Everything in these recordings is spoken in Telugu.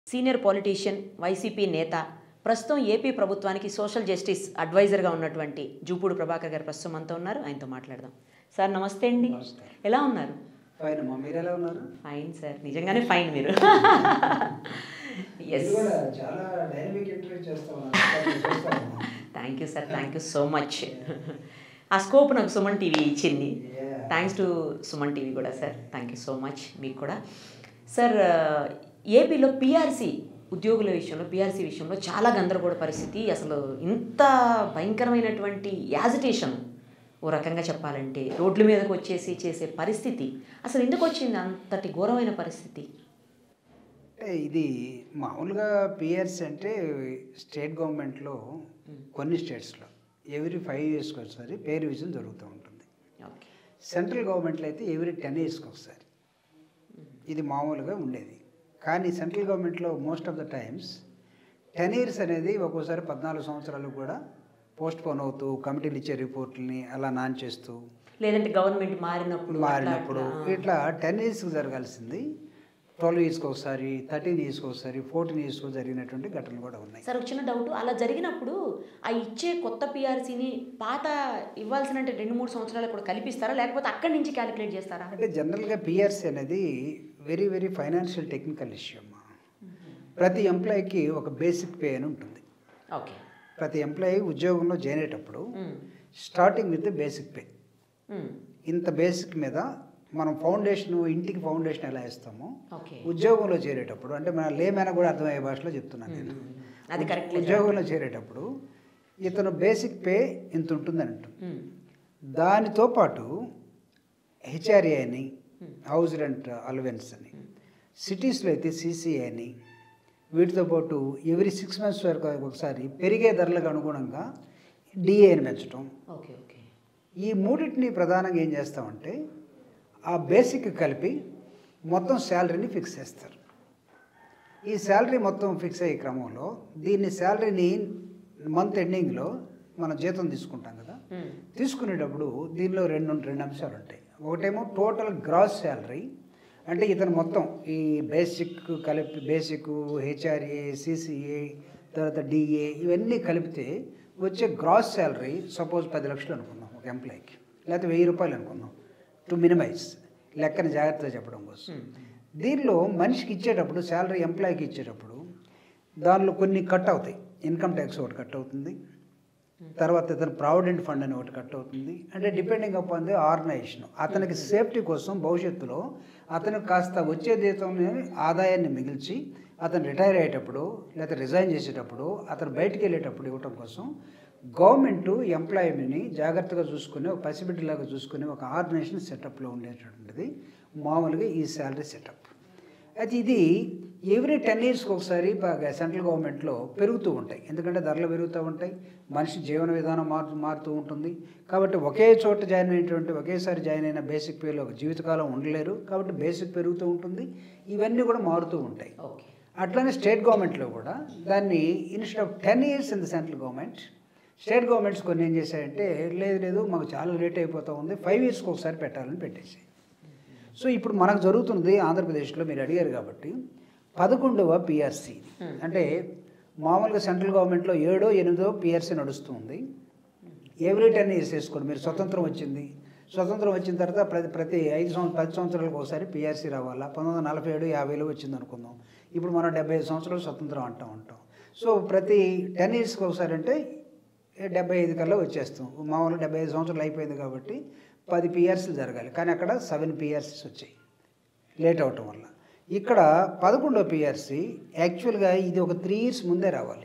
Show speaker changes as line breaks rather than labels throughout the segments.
సీనియర్ పాలిటీషియన్ వైసీపీ నేత ప్రస్తుతం ఏపీ ప్రభుత్వానికి సోషల్ జస్టిస్ అడ్వైజర్గా ఉన్నటువంటి జూపూడి ప్రభాకర్ గారు ప్రస్తుతం మనతో ఉన్నారు ఆయనతో మాట్లాడదాం సార్ నమస్తే అండి
నమస్తే.
ఎలా ఉన్నారు
ఫైన్ అమ్మా మీరు ఎలా ఉన్నారు
ఫైన్ సార్ నిజంగానే ఫైన్ మీరు ఎస్
మీరు కూడా చాలా డైనమిక్ ఇంటర్వ్యూ చేస్తా ఉన్నారు చూస్తా ఉన్నాం.
Thank you sir thank you so much ఆ స్కోప్ నాకు సుమన్ టీవీ ఇచ్చింది
Yeah.
Thanks to Suman TV కూడా sir thank you so much మీకు కూడా సార్ ఏపీలో పిఆర్సీ ఉద్యోగుల విషయంలో పిఆర్సీ విషయంలో చాలా గందరగోళ పరిస్థితి అసలు ఇంత భయంకరమైనటువంటి యాజిటేషన్ ఓ రకంగా చెప్పాలంటే రోడ్ల మీదకి వచ్చేసి చేసే పరిస్థితి అసలు ఎందుకు వచ్చింది అంతటి ఘోరమైన పరిస్థితి
అంటే ఇది మామూలుగా పిఆర్స్ అంటే స్టేట్ గవర్నమెంట్లో కొన్ని స్టేట్స్లో ఎవ్రీ ఫైవ్ ఇయర్స్కి ఒకసారి పే రివిజన్ జరుగుతూ ఉంటుంది
ఓకే
సెంట్రల్ గవర్నమెంట్లో అయితే ఎవ్రీ టెన్ ఇయర్స్కి ఒకసారి ఇది మామూలుగా ఉండేది కానీ సెంట్రల్ గవర్నమెంట్లో most of the times ten years అనేది ఒక్కోసారి పద్నాలుగు సంవత్సరాలు కూడా పోస్ట్ పోన్ అవుతూ కమిటీలు ఇచ్చే రిపోర్ట్లని అలా నాన్ చేస్తూ
లేదంటే గవర్నమెంట్ మారినప్పుడు అట్లా
మారినప్పుడు
అట్లా.
ఇట్లా టెన్ ఇయర్స్కి జరగాల్సింది ట్వెల్వ్ ఇయర్స్కి ఒకసారి థర్టీన్ ఇయర్స్కి ఒకసారి ఫోర్టీన్ ఇయర్స్కి జరిగినటువంటి ఘటనలు కూడా ఉన్నాయి
సార్ ఒక చిన్న డౌట్ అలా జరిగినప్పుడు ఆ ఇచ్చే కొత్త పిఆర్సీని పాత ఇవ్వాల్సిన అంటే రెండు మూడు సంవత్సరాలు కూడా కల్పిస్తారా లేకపోతే అక్కడి నుంచి క్యాలిక్యులేట్ చేస్తారా
అంటే జనరల్గా పిఆర్సీ అనేది very very financial technical issue అమ్మా ప్రతి ఎంప్లాయీకి ఒక బేసిక్ పే అని ఉంటుంది
ఓకే
ప్రతి ఎంప్లాయీ ఉద్యోగంలో జాయిన్ అయ్యేటప్పుడు స్టార్టింగ్ విత్ బేసిక్ పే ఇంత బేసిక్ మీద మనం ఫౌండేషన్ ఇంటికి ఫౌండేషన్ ఎలా ఇస్తామో
ఓకే
ఉద్యోగంలో చేరేటప్పుడు అంటే మన లేమైనా కూడా అర్థమయ్యే భాషలో చెప్తున్నాను నేను
అది కరెక్ట్
ఉద్యోగంలో చేరేటప్పుడు ఇతను బేసిక్ పే ఇంత ఉంటుందని ఉంటుంది దానితో పాటు హెచ్ఆర్ఏ అని హౌస్ రెంట్ అలవెన్స్ అని సిటీస్లో అయితే సీసీఏ అని వీటితో పాటు ఎవ్రీ సిక్స్ మంత్స్ వరకు ఒకసారి పెరిగే ధరలకు అనుగుణంగా డిఏని పెంచడం
ఓకే ఓకే
ఈ మూడింటిని ప్రధానంగా ఏం చేస్తామంటే ఆ బేసిక్ కలిపి మొత్తం శాలరీని ఫిక్స్ చేస్తారు ఈ శాలరీ మొత్తం ఫిక్స్ అయ్యే క్రమంలో దీన్ని శాలరీని మంత్ ఎండింగ్లో మనం జీతం తీసుకుంటాం కదా తీసుకునేటప్పుడు దీనిలో రెండు రెండు అంశాలు ఉంటాయి ఒకటేమో టోటల్ గ్రాస్ శాలరీ అంటే ఇతను మొత్తం ఈ బేసిక్ కలిపి బేసిక్ హెచ్ఆర్ఏ సిసిఏ తర్వాత డిఏ ఇవన్నీ కలిపితే వచ్చే గ్రాస్ శాలరీ సపోజ్ పది లక్షలు అనుకుందాం ఒక ఎంప్లాయీకి లేకపోతే వెయ్యి రూపాయలు అనుకుందాం టు మినిమైజ్ లెక్కని జాగ్రత్తగా చెప్పడం కోసం దీనిలో మనిషికి ఇచ్చేటప్పుడు శాలరీ ఎంప్లాయీకి ఇచ్చేటప్పుడు దానిలో కొన్ని కట్ అవుతాయి ఇన్కమ్ ట్యాక్స్ ఒకటి కట్ అవుతుంది తర్వాత ఇతను ప్రావిడెంట్ ఫండ్ అని ఒకటి కట్ అవుతుంది అంటే డిపెండింగ్ అపాన్ ది ఆర్గనైజేషన్ అతనికి సేఫ్టీ కోసం భవిష్యత్తులో అతను కాస్త వచ్చే జీతంలో ఆదాయాన్ని మిగిల్చి అతను రిటైర్ అయ్యేటప్పుడు లేదా రిజైన్ చేసేటప్పుడు అతను బయటికి వెళ్ళేటప్పుడు ఇవ్వటం కోసం గవర్నమెంట్ ఎంప్లాయీని జాగ్రత్తగా చూసుకుని ఒక పసిబిడ్డలాగా చూసుకుని ఒక ఆర్గనైజేషన్ సెటప్లో ఉండేటటువంటిది మామూలుగా ఈ శాలరీ సెటప్ అయితే ఇది ఎవ్రీ టెన్ ఇయర్స్కి ఒకసారి బాగా సెంట్రల్ గవర్నమెంట్లో పెరుగుతూ ఉంటాయి ఎందుకంటే ధరలు పెరుగుతూ ఉంటాయి మనిషి జీవన విధానం మారు మారుతూ ఉంటుంది కాబట్టి ఒకే చోట జాయిన్ అయినటువంటి ఒకేసారి జాయిన్ అయిన బేసిక్ పేలో ఒక జీవితకాలం ఉండలేరు కాబట్టి బేసిక్ పెరుగుతూ ఉంటుంది ఇవన్నీ కూడా మారుతూ ఉంటాయి
ఓకే
అట్లనే స్టేట్ గవర్నమెంట్లో కూడా దాన్ని instead of ten years in the central government state governments కొన్ని ఏం చేశాయంటే లేదు లేదు మాకు చాలా లేట్ అయిపోతూ ఉంది ఫైవ్ ఇయర్స్కి ఒకసారి పెట్టాలని పెట్టేసాయి సో ఇప్పుడు మనకు జరుగుతున్నది ఆంధ్రప్రదేశ్లో మీరు అడిగారు కాబట్టి పదకొండవ పిఆర్సీ అంటే మామూలుగా సెంట్రల్ గవర్నమెంట్లో ఏడో ఎనిమిదో పిఆర్సీ నడుస్తుంది ఎవ్రీ టెన్ ఇయర్స్ వేసుకోండి మీరు స్వతంత్రం వచ్చింది స్వతంత్రం వచ్చిన తర్వాత ప్రతి ప్రతి ఐదు సంవత్సరం పది సంవత్సరాలకు ఒకసారి పిఆర్సీ రావాలా పంతొమ్మిది వందల నలభై ఏడు యాభైలో వచ్చింది అనుకుందాం ఇప్పుడు మనం డెబ్బై ఐదు సంవత్సరాలు స్వతంత్రం అంటాం ఉంటాం సో ప్రతి టెన్ ఇయర్స్కి ఒకసారి అంటే డెబ్బై ఐదు కల్లా వచ్చేస్తాం మామూలుగా డెబ్బై ఐదు సంవత్సరాలు అయిపోయింది కాబట్టి పది పిఆర్సీలు జరగాలి కానీ అక్కడ సెవెన్ పిఆర్సీస్ వచ్చాయి లేట్ అవటం వల్ల ఇక్కడ పదకొండో పిఆర్సీ యాక్చువల్గా ఇది ఒక త్రీ ఇయర్స్ ముందే రావాలి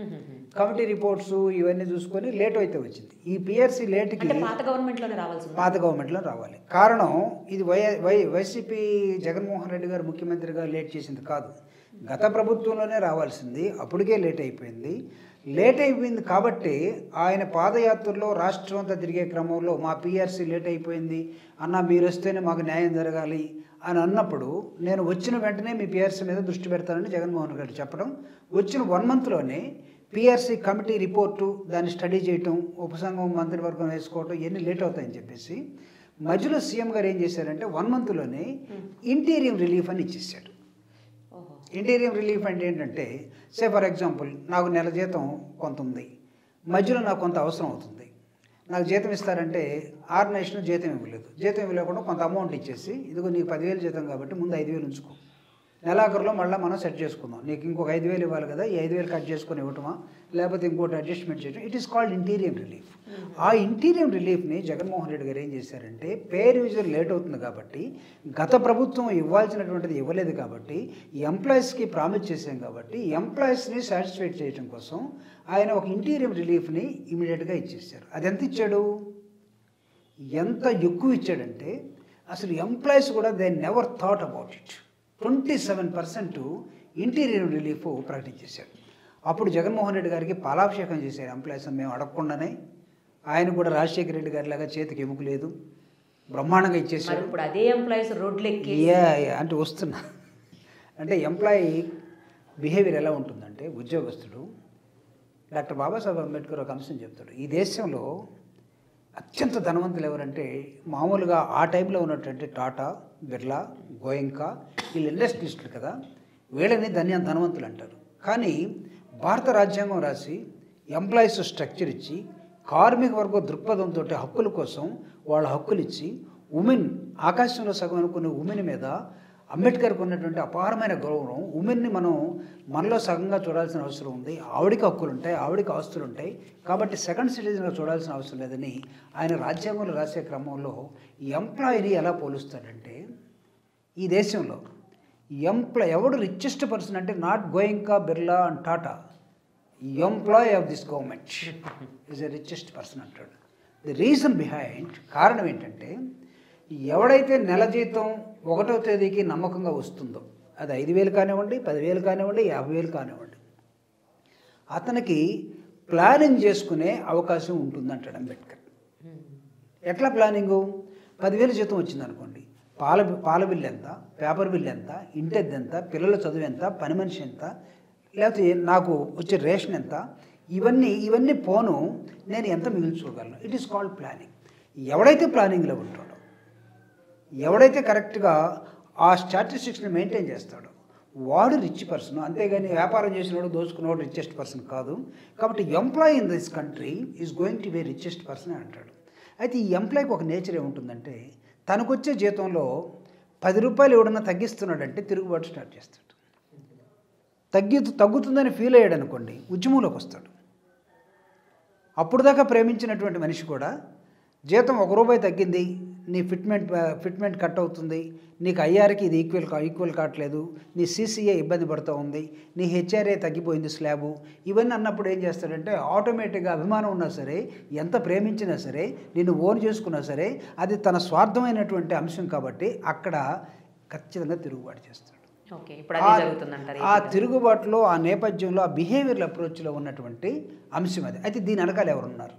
కమిటీ రిపోర్ట్స్ ఇవన్నీ చూసుకొని లేట్ అయితే వచ్చింది ఈ పిఆర్సీ లేట్కి
అంటే పాత గవర్నమెంట్లోనే రావాల్సింది
పాత గవర్నమెంట్లో రావాలి కారణం ఇది Y Y YCP Jaganmohan Reddy గారు ముఖ్యమంత్రిగా లేట్ చేసింది కాదు గత ప్రభుత్వంలోనే రావాల్సింది అప్పటికే లేట్ అయిపోయింది లేట్ అయిపోయింది కాబట్టి ఆయన పాదయాత్రలో రాష్ట్రం అంతా తిరిగే క్రమంలో మా పిఆర్సీ లేట్ అయిపోయింది అన్న మీరు వస్తేనే మాకు న్యాయం జరగాలి అని అన్నప్పుడు నేను వచ్చిన వెంటనే మీ పిఆర్సీ మీద దృష్టి పెడతానని జగన్మోహన్ రెడ్డి చెప్పడం వచ్చిన వన్ మంత్లోనే పిఆర్సీ కమిటీ రిపోర్టు దాన్ని స్టడీ చేయటం ఉపసంఘం మంత్రివర్గం వేసుకోవటం ఇవన్నీ లేట్ అవుతాయని చెప్పేసి మధ్యలో సీఎం గారు ఏం చేశారంటే వన్ మంత్లోనే ఇంటీరియం రిలీఫ్ అని ఇచ్చేసాడు
ఓహో
ఇంటీరియం రిలీఫ్ అంటే ఏంటంటే సే ఫర్ ఎగ్జాంపుల్ నాకు నెల జీతం కొంత ఉంది మధ్యలో నాకు కొంత అవసరం అవుతుంది నాకు జీతం ఇస్తారంటే ఆర్గనైజేషన్ జీతం ఇవ్వలేదు జీతం ఇవ్వలేకుండా కొంత అమౌంట్ ఇచ్చేసి ఇదిగో నీకు పదివేలు జీతం కాబట్టి ముందు ఐదు వేలు ఉంచుకో నెలాఖరులో మళ్ళీ మనం సెట్ చేసుకుందాం నీకు ఇంకొక ఐదు వేలు ఇవ్వాలి కదా ఈ ఐదు వేలు కట్ చేసుకొని ఇవ్వటమా లేకపోతే ఇంకోటి అడ్జస్ట్మెంట్ చేయడం it is called interim relief ఆ ఇంటీరియం రిలీఫ్ని జగన్మోహన్ రెడ్డి గారు ఏం చేశారంటే పేర్ యూజర్ లేట్ అవుతుంది కాబట్టి గత ప్రభుత్వం ఇవ్వాల్సినటువంటిది ఇవ్వలేదు కాబట్టి ఎంప్లాయీస్కి ప్రామిస్ చేశాం కాబట్టి ఎంప్లాయీస్ని సాటిస్ఫైడ్ చేయడం కోసం ఆయన ఒక ఇంటీరియం రిలీఫ్ని ఇమీడియట్గా ఇచ్చేసారు అది ఎంత ఇచ్చాడు ఎంత ఎక్కువ ఇచ్చాడంటే అసలు ఎంప్లాయీస్ కూడా they never thought about it twenty seven percent interior relief ప్రకటించేశాడు అప్పుడు జగన్మోహన్ రెడ్డి గారికి పాలాభిషేకం చేశారు ఎంప్లాయీస్ మేము అడగకుండానే ఆయన కూడా రాజశేఖర రెడ్డి గారి లాగా చేతికి ఎముక లేదు బ్రహ్మాండంగా
మరి
ఇచ్చేశారు
ఇప్పుడు అదే ఎంప్లాయీస్ రోడ్లెక్కి
యా యా, అంటే వస్తున్నా అంటే ఎంప్లాయీ బిహేవియర్ ఎలా ఉంటుందంటే ఉద్యోగస్తుడు డాక్టర్ బాబాసాహెబ్ అంబేద్కర్ ఒక అంశం చెప్తాడు ఈ దేశంలో అత్యంత ధనవంతులు ఎవరంటే మామూలుగా ఆ టైంలో ఉన్నటువంటి టాటా బిర్లా గోయంకా వీళ్ళు ఇండస్ట్రియలిస్టులు కదా వీళ్ళని ధన్య ధనవంతులు అంటారు కానీ భారత రాజ్యాంగం రాసి ఎంప్లాయీస్ స్ట్రక్చర్ ఇచ్చి కార్మిక వర్గ దృక్పథంతో హక్కుల కోసం వాళ్ళ హక్కులు ఇచ్చి ఉమెన్ ఆకాశంలో సగం అనుకునే ఉమెన్ మీద అంబేద్కర్కి ఉన్నటువంటి అపారమైన గౌరవం ఉమెన్ని మనం మనలో సగంగా చూడాల్సిన అవసరం ఉంది ఆవిడికి హక్కులు ఉంటాయి ఆవిడికి ఆస్తులు ఉంటాయి కాబట్టి సెకండ్ సిటిజన్గా చూడాల్సిన అవసరం లేదని ఆయన రాజ్యాంగంలో రాసే క్రమంలో ఎంప్లాయీని ఎలా పోలుస్తాడంటే ఈ దేశంలో ఎంప్లాయ్ ఎవడు రిచెస్ట్ పర్సన్ అంటే not Goenka Birla and Tata employee of this government is a richest person అంటాడు ది రీజన్ బిహైండ్ కారణం ఏంటంటే ఎవడైతే నెల జీతం ఒకటో తేదీకి నమ్మకంగా వస్తుందో అది ఐదు వేలు కానివ్వండి పదివేలు కానివ్వండి యాభై వేలు కానివ్వండి అతనికి ప్లానింగ్ చేసుకునే అవకాశం ఉంటుందంటాడు అంబేద్కర్ ఎట్లా ప్లానింగు పదివేలు జీతం వచ్చింది అనుకోండి పాల పాల బిల్లు ఎంత పేపర్ బిల్ ఎంత ఇంటెద్దు ఎంత పిల్లల చదువు ఎంత పని మనిషి ఎంత లేకపోతే నాకు వచ్చే రేషన్ ఎంత ఇవన్నీ ఇవన్నీ పోను నేను ఎంత మిగిల్చుకోగలను ఇట్ ఈస్ కాల్డ్ ప్లానింగ్ ఎవడైతే ప్లానింగ్లో ఉంటాడో ఎవడైతే కరెక్ట్గా ఆ స్టాటిస్టిక్స్ని మెయింటైన్ చేస్తాడో వాడు రిచ్ పర్సన్ అంతేగాని వ్యాపారం చేసినవాడు దోచుకున్నవాడు రిచెస్ట్ పర్సన్ కాదు కాబట్టి employee in this country is going to be richest person అంటాడు అయితే ఈ ఎంప్లాయీకి ఒక నేచర్ ఏముంటుందంటే తనకొచ్చే జీతంలో పది రూపాయలు ఎవడన్నా తగ్గిస్తున్నాడంటే తిరుగుబాటు స్టార్ట్ చేస్తాడు తగ్గి తగ్గుతుందని ఫీల్ అయ్యాడు అనుకోండి ఉద్యమంలోకి వస్తాడు అప్పుడు దాకా ప్రేమించినటువంటి మనిషి కూడా జీతం ఒక రూపాయి తగ్గింది నీ ఫిట్మెంట్ ఫిట్మెంట్ కట్ అవుతుంది నీకు ఐఆర్కి ఇది ఈక్వల్ కా ఈక్వల్ కావట్లేదు నీ సీసీఏ ఇబ్బంది పడుతూ ఉంది నీ హెచ్ఆర్ఏ తగ్గిపోయింది స్లాబు ఇవన్నీ అన్నప్పుడు ఏం చేస్తాడంటే ఆటోమేటిక్గా అభిమానం ఉన్నా సరే ఎంత ప్రేమించినా సరే నిన్ను ఓన్ చేసుకున్నా సరే అది తన స్వార్థమైనటువంటి అంశం కాబట్టి అక్కడ ఖచ్చితంగా తిరుగుబాటు చేస్తాడు
ఓకే ఇప్పుడు అదే జరుగుతుందంటారు
ఆ తిరుగుబాటులో ఆ నేపథ్యంలో ఆ బిహేవియరల్ అప్రోచ్లో ఉన్నటువంటి అంశం అది అయితే దీని వెనకాల ఎవరున్నారు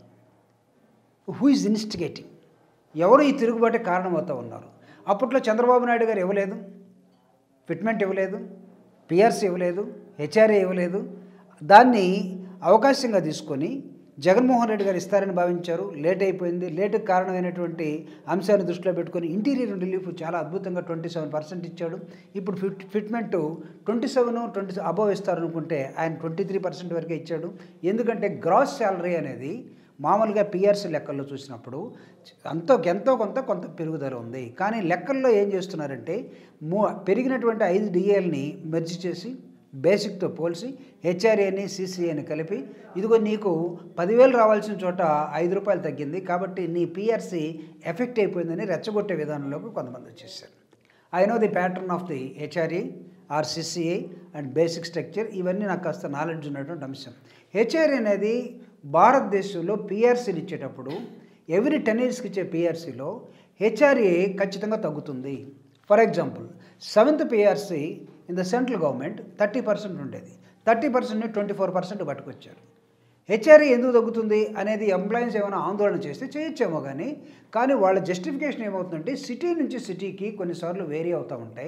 హూ ఇస్ ఇన్స్టిగేటింగ్ ఎవరు ఈ తిరుగుబాటు కారణమవుతూ ఉన్నారు అప్పట్లో చంద్రబాబు నాయుడు గారు ఇవ్వలేదు ఫిట్మెంట్ ఇవ్వలేదు పిఆర్సీ ఇవ్వలేదు హెచ్ఆర్ఏ ఇవ్వలేదు దాన్ని అవకాశంగా తీసుకొని జగన్మోహన్ రెడ్డి గారు ఇస్తారని భావించారు లేట్ అయిపోయింది లేటుకు కారణమైనటువంటి అంశాన్ని దృష్టిలో పెట్టుకొని ఇంటీరియర్ రిలీఫ్ చాలా అద్భుతంగా ట్వంటీ సెవెన్ పర్సెంట్ ఇచ్చాడు ఇప్పుడు fit fitment twenty seven twenty above ఇస్తారనుకుంటే ఆయన ట్వంటీ త్రీ పర్సెంట్ వరకే ఇచ్చాడు ఎందుకంటే గ్రాస్ శాలరీ అనేది మామూలుగా పిఆర్సీ లెక్కల్లో చూసినప్పుడు ఎంతో ఎంతో కొంత కొంత పెరుగుదల ఉంది కానీ లెక్కల్లో ఏం చేస్తున్నారంటే మూ పెరిగినటువంటి ఐదు డిఏల్ని మెర్జ్ చేసి బేసిక్తో పోల్చి హెచ్ఆర్ఏని సిసిఏని కలిపి ఇదిగో నీకు పదివేలు రావాల్సిన చోట ఐదు రూపాయలు తగ్గింది కాబట్టి నీ పిఆర్సీ ఎఫెక్ట్ అయిపోయిందని రెచ్చగొట్టే విధానంలోకి కొంతమంది వచ్చేసారు I know the pattern of the HRA or CCI and basic structure ఇవన్నీ నాకు కాస్త నాలెడ్జ్ ఉన్నటువంటి అంశం హెచ్ఆర్ఏ అనేది భారతదేశంలో పిఆర్సీలు ఇచ్చేటప్పుడు ఎవ్రీ టెన్ ఇయర్స్కి ఇచ్చే పిఆర్సీలో హెచ్ఆర్ఏ ఖచ్చితంగా తగ్గుతుంది for example seventh PRC in the central government thirty percent ఉండేది థర్టీ పర్సెంట్ని ట్వంటీ ఫోర్ పర్సెంట్ పట్టుకొచ్చారు హెచ్ఆర్ఏ ఎందుకు తగ్గుతుంది అనేది ఎంప్లాయీస్ ఏమైనా ఆందోళన చేస్తే చేయొచ్చేమో కానీ కానీ వాళ్ళ జస్టిఫికేషన్ ఏమవుతుందంటే సిటీ నుంచి సిటీకి కొన్నిసార్లు వేరీ అవుతూ ఉంటాయి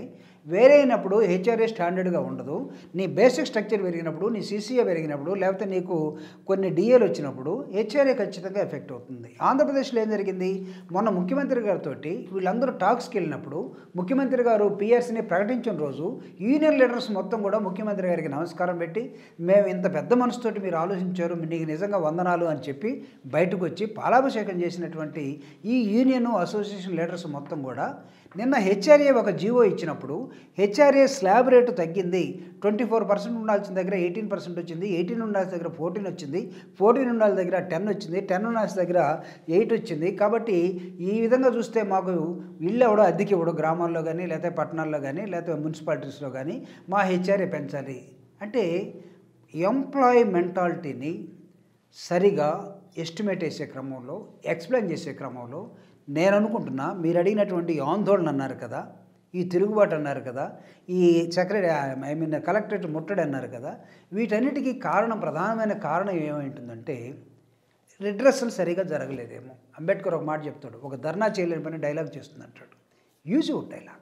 వేరే అయినప్పుడు హెచ్ఆర్ఏ స్టాండర్డ్గా ఉండదు నీ బేసిక్ స్ట్రక్చర్ పెరిగినప్పుడు నీ సీసీఏ పెరిగినప్పుడు లేకపోతే నీకు కొన్ని డిఏలు వచ్చినప్పుడు హెచ్ఆర్ఏ ఖచ్చితంగా ఎఫెక్ట్ అవుతుంది ఆంధ్రప్రదేశ్లో ఏం జరిగింది మొన్న ముఖ్యమంత్రి గారితో వీళ్ళందరూ టాక్స్కి వెళ్ళినప్పుడు ముఖ్యమంత్రి గారు పిఆర్సీని ప్రకటించిన రోజు యూనియన్ లీడర్స్ మొత్తం కూడా ముఖ్యమంత్రి గారికి నమస్కారం పెట్టి మేము ఇంత పెద్ద మనసుతోటి మీరు ఆలోచించారు నీకు నిజంగా వందనాలు అని చెప్పి బయటకు వచ్చి పాలాభిషేకం చేసినటువంటి ఈ యూనియన్ అసోసియేషన్ లీడర్స్ మొత్తం కూడా నిన్న హెచ్ఆర్ఏ ఒక జీవో ఇచ్చినప్పుడు హెచ్ఆర్ఏ స్లాబ్ రేటు తగ్గింది ట్వంటీ ఫోర్ పర్సెంట్ ఉండాల్సిన దగ్గర ఎయిటీన్ పర్సెంట్ వచ్చింది ఎయిటీన్ ఉండాల్సిన దగ్గర ఫోర్టీన్ వచ్చింది ఫోర్టీన్ ఉండాల్సిన దగ్గర టెన్ వచ్చింది టెన్ ఉండాల్సిన దగ్గర ఎయిట్ వచ్చింది కాబట్టి ఈ విధంగా చూస్తే మాకు ఇల్లు ఎవడో అద్దెకి ఇవ్వడు గ్రామాల్లో కానీ లేకపోతే పట్టణాల్లో కానీ లేకపోతే మున్సిపాలిటీస్లో కానీ మా హెచ్ఆర్ఏ పెంచాలి అంటే ఎంప్లాయీ మెంటాలిటీని సరిగా ఎస్టిమేట్ చేసే క్రమంలో ఎక్స్ప్లెయిన్ చేసే క్రమంలో నేను అనుకుంటున్నా మీరు అడిగినటువంటి ఈ ఆందోళన అన్నారు కదా ఈ తిరుగుబాటు అన్నారు కదా ఈ సెక్రటరీ ఐ మీన్ కలెక్టరేట్ ముట్టడి అన్నారు కదా వీటన్నిటికీ కారణం ప్రధానమైన కారణం ఏమైంటుందంటే రిడ్రెస్సల్ సరిగా జరగలేదేమో అంబేద్కర్ ఒక మాట చెప్తాడు ఒక ధర్నా చేయలేని పని డైలాగ్ చేస్తుందంటాడు యూజ్ వుడ్ డైలాగ్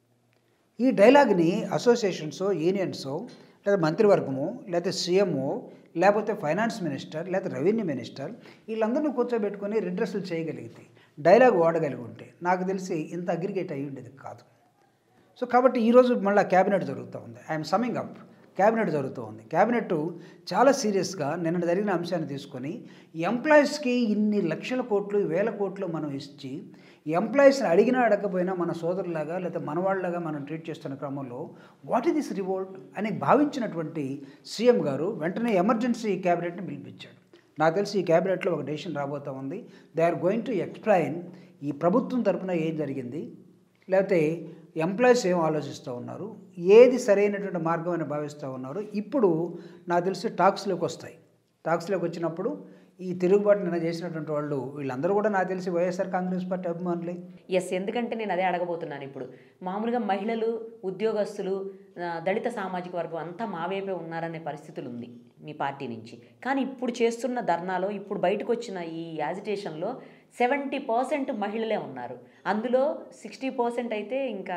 ఈ డైలాగ్ని అసోసియేషన్సో యూనియన్సో లేదా మంత్రివర్గము లేకపోతే సీఎంఓ లేకపోతే ఫైనాన్స్ మినిస్టర్ లేకపోతే రెవెన్యూ మినిస్టర్ వీళ్ళందరినీ కూర్చోబెట్టుకొని రిడ్రెస్లు చేయగలిగితే డైలాగ్ వాడగలిగి ఉంటే నాకు తెలిసి ఇంత అగ్రిగేట్ అయ్యి ఉండేది కాదు సో కాబట్టి ఈరోజు మళ్ళీ క్యాబినెట్ జరుగుతూ ఉంది ఐఎమ్ సమింగ్ అప్ క్యాబినెట్ జరుగుతూ ఉంది క్యాబినెట్ చాలా సీరియస్గా నిన్న జరిగిన అంశాన్ని తీసుకొని ఎంప్లాయీస్కి ఇన్ని లక్షల కోట్లు వేల కోట్లు మనం ఇచ్చి ఎంప్లాయీస్ని అడిగినా అడగకపోయినా మన సోదరులాగా లేదా మనవాళ్ళలాగా మనం ట్రీట్ చేస్తున్న క్రమంలో వాట్ ఈస్ దిస్ రివోల్ట్ అని భావించినటువంటి సీఎం గారు వెంటనే ఎమర్జెన్సీ క్యాబినెట్ని పిలిపించాడు నాకు తెలిసి ఈ క్యాబినెట్లో ఒక డెసిషన్ రాబోతూ ఉంది they are going to explain ఈ ప్రభుత్వం తరపున ఏం జరిగింది లేకపోతే ఎంప్లాయీస్ ఏం ఆలోచిస్తూ ఉన్నారు ఏది సరైనటువంటి మార్గం అని భావిస్తూ ఉన్నారు ఇప్పుడు నాకు తెలిసి టాక్స్లోకి వస్తాయి టాక్స్లోకి వచ్చినప్పుడు ఈ తిరుగుబాటు నిన్న చేసినటువంటి వాళ్ళు వీళ్ళందరూ కూడా నాకు తెలిసి వైఎస్ఆర్ కాంగ్రెస్ పార్టీ అభిమానులే
ఎస్ ఎందుకంటే నేను అదే అడగబోతున్నాను ఇప్పుడు మామూలుగా మహిళలు ఉద్యోగస్తులు ఆ, దళిత సామాజిక వర్గం అంతా మా వైపే ఉన్నారనే పరిస్థితులు ఉంది మీ పార్టీ నుంచి కానీ ఇప్పుడు చేస్తున్న ధర్నాలో ఇప్పుడు బయటకు వచ్చిన ఈ యాజిటేషన్లో సెవెంటీ పర్సెంట్ మహిళలే ఉన్నారు అందులో సిక్స్టీ పర్సెంట్ అయితే ఇంకా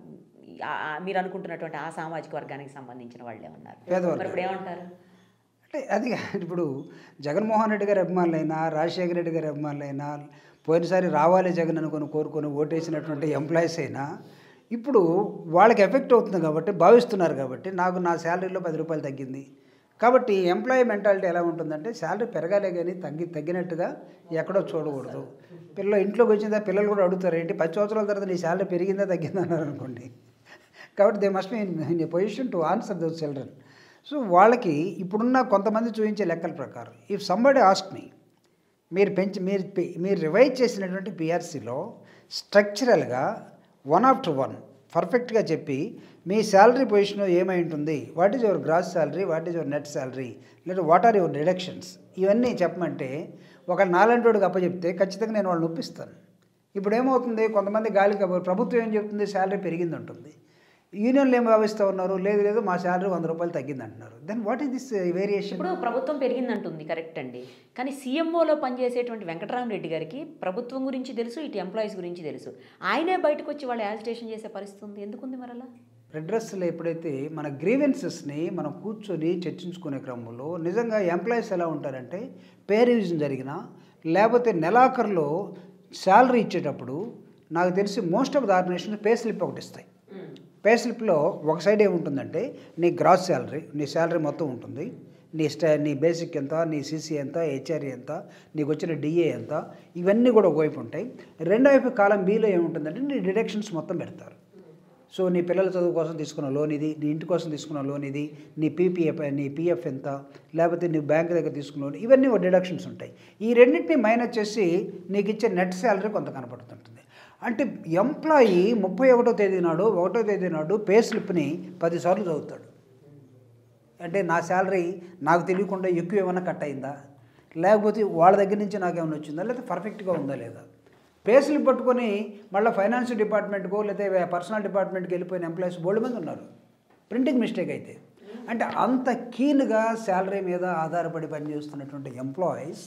ఆ- ఆ మీరు అనుకుంటున్నటువంటి ఆ సామాజిక వర్గానికి సంబంధించిన వాళ్ళే ఉన్నారు
పేదవర్గం.
మరి ఇప్పుడు ఏమంటారు
అంటే అది కాదు. ఇప్పుడు జగన్మోహన్ రెడ్డి గారి అభిమానులైనా రాజశేఖర రెడ్డి గారి అభిమానులైనా పోయినసారి రావాలి జగన్ అనుకొని కోరుకొని ఓటేసినటువంటి ఎంప్లాయీస్ అయినా ఇప్పుడు వాళ్ళకి ఎఫెక్ట్ అవుతుంది కాబట్టి భావిస్తున్నారు కాబట్టి నాకు నా శాలరీలో పది రూపాయలు తగ్గింది కాబట్టి ఎంప్లాయీ మెంటాలిటీ ఎలా ఉంటుందంటే శాలరీ పెరగాలే కానీ తగ్గి తగ్గినట్టుగా ఎక్కడో చూడకూడదు పిల్లలు ఇంట్లోకి వచ్చిందా పిల్లలు కూడా అడుగుతారు ఏంటి పది సంవత్సరాల తర్వాత నీ శాలరీ పెరిగిందా తగ్గిందా అన్నారు అనుకోండి కాబట్టి they must be in a position to answer those children so వాళ్ళకి ఇప్పుడున్న కొంతమంది చూపించే లెక్కల ప్రకారం ఇఫ్ సంబడి ఆస్క్ మీ మీరు పెంచి మీరు పె- మీరు రివైజ్ చేసినటువంటి పిఆర్సీలో స్ట్రక్చరల్గా వన్ ఆఫ్టర్ వన్ పర్ఫెక్ట్గా చెప్పి మీ శాలరీ పొజిషన్ ఏమై ఉంటుంది what is your gross salary what is your net salary లేదా వాట్ ఆర్ యువర్ రిడక్షన్స్ ఇవన్నీ చెప్పమంటే ఒక నాలంటోడికి అప్పచెప్తే ఖచ్చితంగా నేను వాళ్ళని ఒప్పిస్తాను ఇప్పుడు ఏమవుతుంది కొంతమంది గాలికి అవ్వరు. ప్రభుత్వం ఏం చెప్తుంది శాలరీ పెరిగింది ఉంటుంది యూనియన్లు ఏం భావిస్తూ ఉన్నారు లేదు లేదు మా శాలరీ వంద రూపాయలు తగ్గింది అంటున్నారు then what is this variation
ఇప్పుడు ప్రభుత్వం పెరిగిందంటుంది కరెక్ట్ అండి కానీ సీఎంఓలో పనిచేసేటువంటి వెంకటరామరెడ్డి గారికి ప్రభుత్వం గురించి తెలుసు ఇటు ఎంప్లాయీస్ గురించి తెలుసు ఆయనే బయటకు వచ్చి వాళ్ళు యాజిటేషన్ చేసే పరిస్థితి ఉంది ఎందుకుంది మరలా
రెడ్ డ్రెస్సులు ఎప్పుడైతే మన గ్రీవెన్సెస్ని మనం కూర్చొని చర్చించుకునే క్రమంలో నిజంగా ఎంప్లాయీస్ ఎలా ఉంటారంటే పే రివిజన్ జరిగినా లేకపోతే నెలాఖరులో శాలరీ ఇచ్చేటప్పుడు నాకు తెలిసి most of the organization pay slip ఒకటి ఇస్తాయి పే స్లిప్లో ఒక సైడ్ ఏముంటుందంటే నీ గ్రాస్ శాలరీ నీ శాలరీ మొత్తం ఉంటుంది నీ స్టా నీ బేసిక్ ఎంత నీ సీసీ ఎంత హెచ్ఆర్ఏ ఎంత నీకు వచ్చిన డిఏ ఎంత ఇవన్నీ కూడా ఒకవైపు ఉంటాయి రెండో వైపు కాలం బీలో ఏముంటుందంటే నీ డిడక్షన్స్ మొత్తం పెడతారు సో నీ పిల్లల చదువు కోసం తీసుకున్న లోన్ ఇది నీ ఇంటి కోసం తీసుకున్న లోన్ ఇది నీ పీపీఎఫ్ నీ పీఎఫ్ ఎంత లేకపోతే నీ బ్యాంక్ దగ్గర తీసుకున్న లోన్ ఇవన్నీ డిడక్షన్స్ ఉంటాయి ఈ రెండింటిని మైనస్ చేసి నీకు ఇచ్చే నెట్ శాలరీ కొంత కనపడుతుంటుంది అంటే ఎంప్లాయీ ముప్పై ఒకటో తేదీ నాడు ఒకటో తేదీ నాడు పే స్లిప్ని పదిసార్లు చదువుతాడు అంటే నా శాలరీ నాకు తెలియకుండా ఎక్కువ ఏమైనా కట్ అయిందా లేకపోతే వాళ్ళ దగ్గర నుంచి నాకు ఏమైనా వచ్చిందా లేదా పర్ఫెక్ట్గా ఉందా లేదా పే స్లిప్ పట్టుకొని మళ్ళీ ఫైనాన్స్ డిపార్ట్మెంట్కో లేదా పర్సనల్ డిపార్ట్మెంట్కి వెళ్ళిపోయిన ఎంప్లాయీస్ బోల్డ్ మంది ఉన్నారు ప్రింటింగ్ మిస్టేక్ అయితే అంటే అంత కీన్గా శాలరీ మీద ఆధారపడి పనిచేస్తున్నటువంటి employees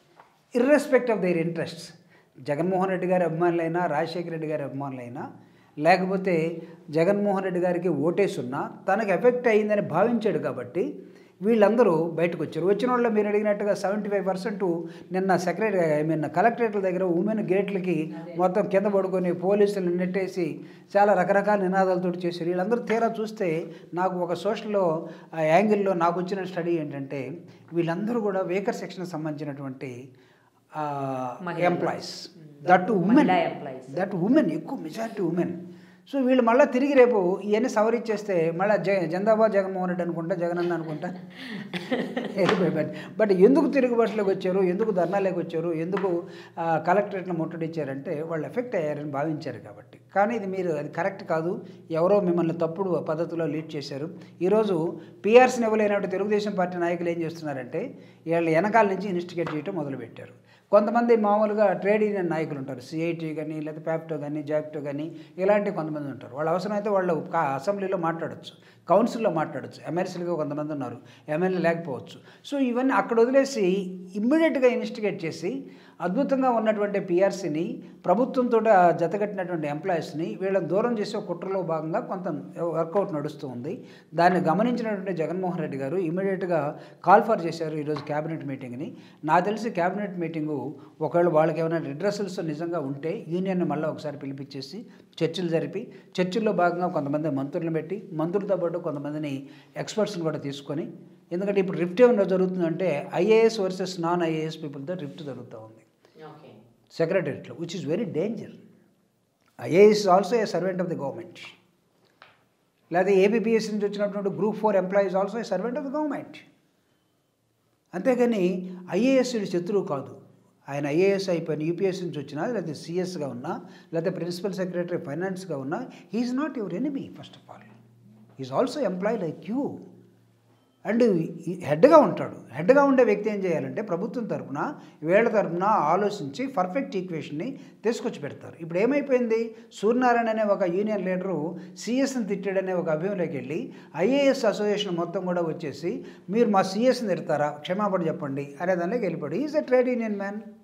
irrespective of their interests Jaganmohan Reddy గారి అభిమానులైనా రాజశేఖర రెడ్డి గారి అభిమానులైనా లేకపోతే జగన్మోహన్ రెడ్డి గారికి ఓటేసున్నా తనకు ఎఫెక్ట్ అయ్యిందని భావించాడు కాబట్టి వీళ్ళందరూ బయటకు వచ్చారు వచ్చిన వాళ్ళు మీరు అడిగినట్టుగా సెవెంటీ ఫైవ్ పర్సెంట్ నిన్న సెక్రటరీ ఐ మీన్ కలెక్టరేట్ల దగ్గర ఉమెన్ గేట్లకి మొత్తం కింద పడుకొని పోలీసులు నెట్టేసి చాలా రకరకాల నినాదాలతో చేశారు వీళ్ళందరూ తీరా చూస్తే నాకు ఒక సోషల్లో ఆ యాంగిల్లో నాకు వచ్చిన స్టడీ ఏంటంటే వీళ్ళందరూ కూడా వేకర్ సెక్షన్ సంబంధించినటువంటి
మహిళలు.
ఎంప్లాయీస్ దట్ ఉమెన్
మహిళా employees.
దట్ ఉమెన్ ఎక్కువ మెజారిటీ ఉమెన్ సో వీళ్ళు మళ్ళీ తిరిగి రేపు ఇవన్నీ సవరించేస్తే మళ్ళీ జ జందాబాద్ జగన్మోహన్ రెడ్డి అనుకుంటా జగనన్న అనుకుంటా వెళ్ళిపోయి బట్ ఎందుకు తిరుగుబాటులోకి వచ్చారు ఎందుకు ధర్నాలోకి వచ్చారు ఎందుకు ఆ, కలెక్టరేట్ను ముట్టడిచ్చారంటే వాళ్ళు ఎఫెక్ట్ అయ్యారని భావించారు కాబట్టి కానీ ఇది మీరు అది కరెక్ట్ కాదు ఎవరో మిమ్మల్ని తప్పుడు పద్ధతిలో లీడ్ చేశారు ఈరోజు పీఆర్సీని ఇవ్వలేనట్టు తెలుగుదేశం పార్టీ నాయకులు ఏం చేస్తున్నారంటే వీళ్ళు వెనకాల నుంచి ఇన్వెస్టిగేట్ చేయడం మొదలుపెట్టారు కొంతమంది మామూలుగా ట్రేడ్ యూనియన్ నాయకులు ఉంటారు సిఐటి కానీ లేదా ప్యాప్టో కానీ జాప్టో కానీ ఇలాంటి కొంతమంది ఉంటారు వాళ్ళు అవసరమైతే వాళ్ళు కా- అసెంబ్లీలో మాట్లాడొచ్చు కౌన్సిల్లో మాట్లాడొచ్చు ఎమ్మెల్సీలుగా కొంతమంది ఉన్నారు ఎమ్మెల్యే లేకపోవచ్చు సో ఇవన్నీ అక్కడ వదిలేసి ఇమ్మీడియట్గా ఇన్వెస్టిగేట్ చేసి అద్భుతంగా ఉన్నటువంటి పిఆర్సీని ప్రభుత్వంతో జతకట్టినటువంటి ఎంప్లాయీస్ని వీళ్ళని దూరం చేసే ఒక కుట్రలో భాగంగా కొంత వర్కౌట్ నడుస్తూ ఉంది దాన్ని గమనించినటువంటి జగన్మోహన్ రెడ్డి గారు ఇమీడియట్గా కాల్ ఫర్ చేశారు ఈరోజు క్యాబినెట్ మీటింగ్ని నాకు తెలిసి క్యాబినెట్ మీటింగు ఒకవేళ వాళ్ళకి ఏమైనా రిడ్రసల్స్ నిజంగా ఉంటే యూనియన్ని మళ్ళీ ఒకసారి పిలిపించేసి చర్చలు జరిపి చర్చల్లో భాగంగా కొంతమంది మంత్రులను పెట్టి మంత్రులతో పాటు కొంతమందిని ఎక్స్పర్ట్స్ని కూడా తీసుకొని ఎందుకంటే ఇప్పుడు రిఫ్ట్ ఏమైనా జరుగుతుందంటే ఐఏఎస్ వర్సెస్ నాన్ ఐఏఎస్ పీపుల్తో రిఫ్ట్ జరుగుతూ ఉంది
ఓకే
సెక్రటరియట్లో which is very danger IAS also a servant of the government లేదా ఏబిపిఎస్ నుంచి వచ్చినటువంటి group four employees also a servant of the government అంతేగాని ఐఏఎస్ శత్రువు కాదు ఆయన ఐఏఎస్ అయిపోయిన యూపీఎస్ నుంచి వచ్చినా లేకపోతే సిఎస్గా ఉన్నా లేకపోతే ప్రిన్సిపల్ సెక్రటరీ ఫైనాన్స్గా ఉన్నా he is not your enemy first of all is also employ like you and హెడ్గా ఉంటాడు హెడ్గా ఉండే వ్యక్తి ఏం చేయాలంటే ప్రభుత్వం తరపున వీళ్ళ తరపున ఆలోచించి పర్ఫెక్ట్ ఈక్వేషన్ని తీసుకొచ్చి పెడతారు ఇప్పుడు ఏమైపోయింది సూర్యనారాయణ అనే ఒక యూనియన్ లీడరు సిఎస్ని తిట్టాడనే ఒక అభియంలోకి వెళ్ళి ఐఏఎస్ అసోసియేషన్ మొత్తం కూడా వచ్చేసి మీరు మా సిఎస్ని తిడతారా క్షమాపణ చెప్పండి అనే దానిలోకి వెళ్ళిపోయాడు is a trade union man